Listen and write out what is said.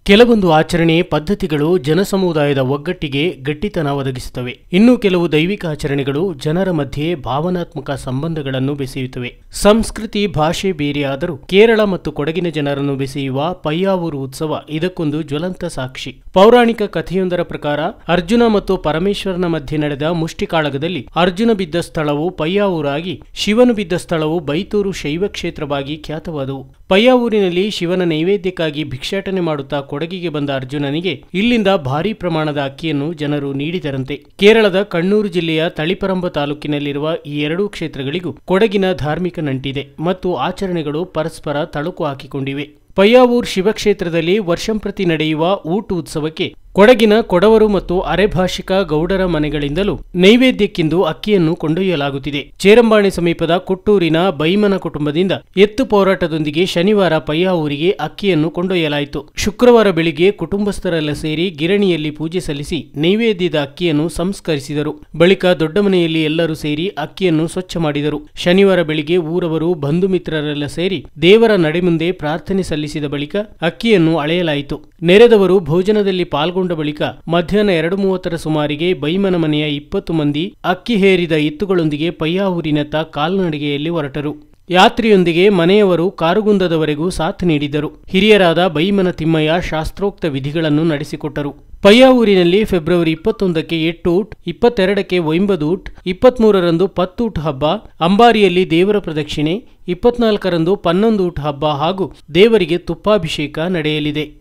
ಕೆಲವೊಂದು ಆಚರಣೆ ಪದ್ಧತಿಗಳು ಜನಸಮುದಾಯದ ಒಗ್ಗಟ್ಟಿಗೆ ಗಟ್ಟಿತನ ಒದಗಿಸುತ್ತವೆ ಇನ್ನು ಕೆಲವು ದೈವಿಕ ಆಚರಣೆಗಳು ಜನರ ಮಧ್ಯೆ ಭಾವನಾತ್ಮಕ ಸಂಬಂಧಗಳನ್ನು ಬೆಸೆಯುತ್ತವೆ ಸಂಸ್ಕೃತಿ ಭಾಷೆ ಬೇರೆಯಾದರೂ ಕೇರಳ ಮತ್ತು ಕೊಡಗಿನ ಜನರನ್ನು ಬೆಸೆಯುವ ಪಯ್ಯಾವೂರು ಉತ್ಸವ ಇದಕ್ಕೊಂದು ಜ್ವಲಂತ ಸಾಕ್ಷಿ ಪೌರಾಣಿಕ ಕಥೆಯೊಂದರ ಪ್ರಕಾರ ಅರ್ಜುನ ಮತ್ತು ಪರಮೇಶ್ವರನ ಮಧ್ಯೆ ನಡೆದ ಮುಷ್ಟಿಕಾಳಗದಲ್ಲಿ ಅರ್ಜುನ ಬಿದ್ದ ಸ್ಥಳವು ಪಯ್ಯಾವೂರಾಗಿ ಶಿವನು ಬಿದ್ದ ಸ್ಥಳವು ಬೈತೂರು ಶೈವ ಕ್ಷೇತ್ರವಾಗಿ ಖ್ಯಾತವಾದವು ಪಯ್ಯಾವೂರಿನಲ್ಲಿ ಶಿವನ ನೈವೇದ್ಯಕ್ಕಾಗಿ ಭಿಕ್ಷಾಟನೆ ಮಾಡುತ್ತಾ ಕೊಡಗಿಗೆ ಬಂದ ಅರ್ಜುನನಿಗೆ ಇಲ್ಲಿಂದ ಭಾರೀ ಪ್ರಮಾಣದ ಅಕ್ಕಿಯನ್ನು ಜನರು ನೀಡಿದರಂತೆ ಕೇರಳದ ಕಣ್ಣೂರು ಜಿಲ್ಲೆಯ ತಳಿಪರಂಬ ತಾಲೂಕಿನಲ್ಲಿರುವ ಈ ಎರಡೂ ಕ್ಷೇತ್ರಗಳಿಗೂ ಕೊಡಗಿನ ಧಾರ್ಮಿಕ ನಂಟಿದೆ ಮತ್ತು ಆಚರಣೆಗಳು ಪರಸ್ಪರ ತಳುಕು ಹಾಕಿಕೊಂಡಿವೆ ಪಯ್ಯಾವೂರ್ ಶಿವಕ್ಷೇತ್ರದಲ್ಲಿ ವರ್ಷಂಪ್ರತಿ ನಡೆಯುವ ಊಟ ಉತ್ಸವಕ್ಕೆ ಕೊಡಗಿನ ಕೊಡವರು ಮತ್ತು ಅರೆಭಾಷಿಕ ಗೌಡರ ಮನೆಗಳಿಂದಲೂ ನೈವೇದ್ಯಕ್ಕೆಂದು ಅಕ್ಕಿಯನ್ನು ಕೊಂಡೊಯ್ಯಲಾಗುತ್ತಿದೆ ಚೇರಂಬಾಣೆ ಸಮೀಪದ ಕೊಟ್ಟೂರಿನ ಬೈಮನ ಕುಟುಂಬದಿಂದ ಎತ್ತು ಹೋರಾಟದೊಂದಿಗೆ ಶನಿವಾರ ಪಯ್ಯಾವೂರಿಗೆ ಅಕ್ಕಿಯನ್ನು ಕೊಂಡೊಯ್ಯಲಾಯಿತು ಶುಕ್ರವಾರ ಬೆಳಿಗ್ಗೆ ಕುಟುಂಬಸ್ಥರೆಲ್ಲ ಸೇರಿ ಗಿರಣಿಯಲ್ಲಿ ಪೂಜೆ ಸಲ್ಲಿಸಿ ನೈವೇದ್ಯದ ಅಕ್ಕಿಯನ್ನು ಸಂಸ್ಕರಿಸಿದರು ಬಳಿಕ ದೊಡ್ಡ ಮನೆಯಲ್ಲಿ ಎಲ್ಲರೂ ಸೇರಿ ಅಕ್ಕಿಯನ್ನು ಸ್ವಚ್ಛ ಮಾಡಿದರು ಶನಿವಾರ ಬೆಳಿಗ್ಗೆ ಊರವರು ಬಂಧು ಮಿತ್ರರೆಲ್ಲ ಸೇರಿ ದೇವರ ನಡೆ ಮುಂದೆ ಪ್ರಾರ್ಥನೆ ಸಲ್ಲಿಸಿದ ಬಳಿಕ ಅಕ್ಕಿಯನ್ನು ಅಳೆಯಲಾಯಿತು ನೆರೆದವರು ಭೋಜನದಲ್ಲಿ ಪಾಲ್ಗೊಂಡ ಬಳಿಕ ಮಧ್ಯಾಹ್ನ ಎರಡು ಮೂವತ್ತರ ಸುಮಾರಿಗೆ ಬೈಮನ ಮನೆಯ ಇಪ್ಪತ್ತು ಮಂದಿ ಅಕ್ಕಿ ಹೇರಿದ ಎತ್ತುಗಳೊಂದಿಗೆ ಪಯ್ಯಾವೂರಿನತ್ತ ಕಾಲ್ನಡಿಗೆಯಲ್ಲಿ ಹೊರಟರು ಯಾತ್ರೆಯೊಂದಿಗೆ ಮನೆಯವರು ಕಾರುಗುಂದದವರೆಗೂ ಸಾಥ್ ನೀಡಿದ್ದರು ಹಿರಿಯರಾದ ಬೈಮನ ತಿಮ್ಮಯ್ಯ ಶಾಸ್ತ್ರೋಕ್ತ ವಿಧಿಗಳನ್ನು ನಡೆಸಿಕೊಟ್ಟರು ಪಯ್ಯಾವೂರಿನಲ್ಲಿ ಫೆಬ್ರವರಿ ಇಪ್ಪತ್ತೊಂದಕ್ಕೆ ಎಟ್ಟೂಟ್ ಇಪ್ಪತ್ತೆರಡಕ್ಕೆ ಒಯ್ಂಬದೂಟ್ ಇಪ್ಪತ್ಮೂರರಂದು ಪತ್ತೂಟ್ ಹಬ್ಬ ಅಂಬಾರಿಯಲ್ಲಿ ದೇವರ ಪ್ರದಕ್ಷಿಣೆ ಇಪ್ಪತ್ನಾಲ್ಕರಂದು ಪನ್ನೊಂದೂಟ್ ಹಬ್ಬ ಹಾಗೂ ದೇವರಿಗೆ ತುಪ್ಪಾಭಿಷೇಕ ನಡೆಯಲಿದೆ